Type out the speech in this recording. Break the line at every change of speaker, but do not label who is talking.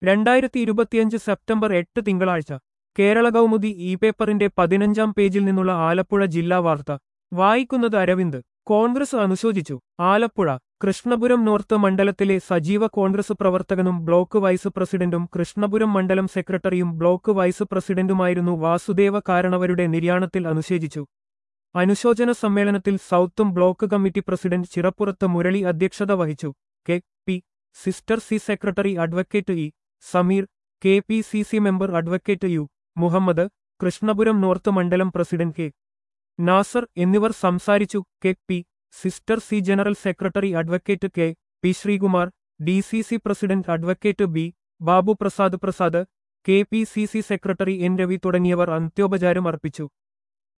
രണ്ടായിരത്തി ഇരുപത്തിയഞ്ച് സെപ്റ്റംബർ എട്ട് തിങ്കളാഴ്ച കേരള കൗമുദി ഇ പേപ്പറിന്റെ പതിനഞ്ചാം പേജിൽ നിന്നുള്ള ആലപ്പുഴ ജില്ലാ വാർത്ത വായിക്കുന്നത് അരവിന്ദ് കോൺഗ്രസ് അനുശോചിച്ചു ആലപ്പുഴ കൃഷ്ണപുരം നോർത്ത് മണ്ഡലത്തിലെ സജീവ കോൺഗ്രസ് പ്രവർത്തകനും ബ്ലോക്ക് വൈസ് പ്രസിഡന്റും കൃഷ്ണപുരം മണ്ഡലം സെക്രട്ടറിയും ബ്ലോക്ക് വൈസ് പ്രസിഡന്റുമായിരുന്നു വാസുദേവ കാരണവരുടെ നിര്യാണത്തിൽ അനുശോചിച്ചു അനുശോചന സമ്മേളനത്തിൽ സൗത്തും block committee president Chirappurath Murali അധ്യക്ഷത വഹിച്ചു K P sister C secretary advocate E Sameer K P C C member advocate U Muhammad Krishnapuram north മണ്ഡലം പ്രസിഡന്റ് കെ നാസർ എന്നിവർ സംസാരിച്ചു K P sister C general secretary advocate K P Sreekumar D C C president advocate B Babu Prasad Prasad K P C C secretary N Ravi തുടങ്ങിയവർ അന്ത്യോപചാരം അർപ്പിച്ചു